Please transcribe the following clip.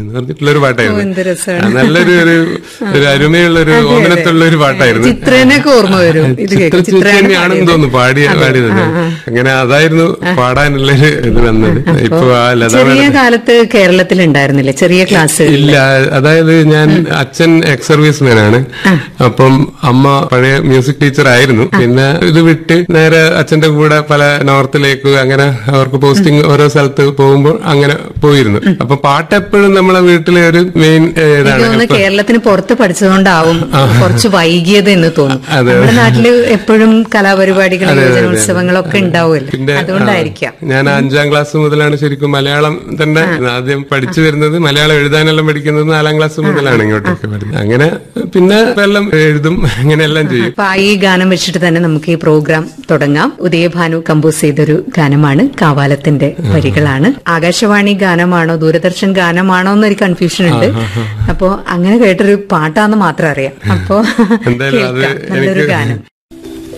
എന്ന് പറഞ്ഞിട്ടുള്ള ഒരു ഓ, എന്ത് പാട്ടായിരുന്നു രസാണ്. ആ, നല്ലൊരു ഒരു ഒരു അരുമയുള്ള ഒരു അതെ, അതെ. ഓമനത്തുള്ള ഒരു പാട്ടായിരുന്നു ചിത്രേനൊക്കെ ഓർമ്മ വരും ഇത് കേൾക്കും ചിത്ര ചേച്ചി തന്നെയാണെന്ന് തോന്നുന്നു പാടിയ പാടിയത് അങ്ങനെ അതായിരുന്നു പാടാനുള്ള ഒരു ഇത് വന്നത് ഇപ്പൊ ആ ലത ചെറിയ കാലത്ത് കേരളത്തിൽ ഉണ്ടായിരുന്നില്ലേ ചെറിയ ക്ലാസ് ഇല്ല അതായത് ഞാൻ അച്ഛൻ എക്സ് സർവീസ് ആണ് അപ്പം അമ്മ പഴയ മ്യൂസിക് ടീച്ചർ ആയിരുന്നു പിന്നെ ഇത് വിട്ട് നേരെ അച്ഛന്റെ കൂടെ പല നോർത്തിലേക്ക് അങ്ങനെ അവർക്ക് പോസ്റ്റിംഗ് ഓരോ സ്ഥലത്ത് പോകുമ്പോൾ അങ്ങനെ പോയിരുന്നു അപ്പൊ പാട്ട് എപ്പോഴും നമ്മളെ വീട്ടിലെ ഒരു മെയിൻ എനിക്ക് ഇതാണ് തോന്നുന്നു കേരളത്തിന് പുറത്ത് പഠിച്ചതുകൊണ്ടാവും കുറച്ച് വൈകിയത് എന്ന് തോന്നുന്നു അതെ. നമ്മുടെ നാട്ടില് എപ്പോഴും കലാപരിപാടികളും യുവജനോത്സവങ്ങളൊക്കെ ഉണ്ടാവുമല്ലോ പിന്നെ അതുകൊണ്ടായിരിക്കാം ആ, ഞാൻ അഞ്ചാം ക്ലാസ് മുതലാണ് ശരിക്കും മലയാളം തന്നെ ആദ്യം പഠിച്ചു വരുന്നത് മലയാളം എഴുതാനെല്ലാം പഠിക്കുന്നത് നാലാം ക്ലാസ് മുതലാണ് ഇങ്ങോട്ടേക്ക് വരുന്നത് അങ്ങനെ പിന്നെ എല്ലാം എഴുതും അങ്ങനെയെല്ലാം ചെയ്യും അപ്പൊ ആ ഈ ഗാനം വെച്ചിട്ട് തന്നെ നമുക്ക് ഈ പ്രോഗ്രാം തുടങ്ങാം ഉദയഭാനു കമ്പോസ് ചെയ്തൊരു ഗാനമാണ് കാവാലത്തിന്റെ വരികളാണ് ആകാശവാണി ഗാനമാണോ ദൂരദർശൻ ഗാനമാണോ എന്നൊരു കൺഫ്യൂഷൻ ഉണ്ട് അപ്പോ അങ്ങനെ കേട്ടൊരു പാട്ടാന്ന് മാത്രം അറിയാം അപ്പോ എന്തായാലും അത് കേൾക്കാം നല്ലൊരു എനിക്ക് ഗാനം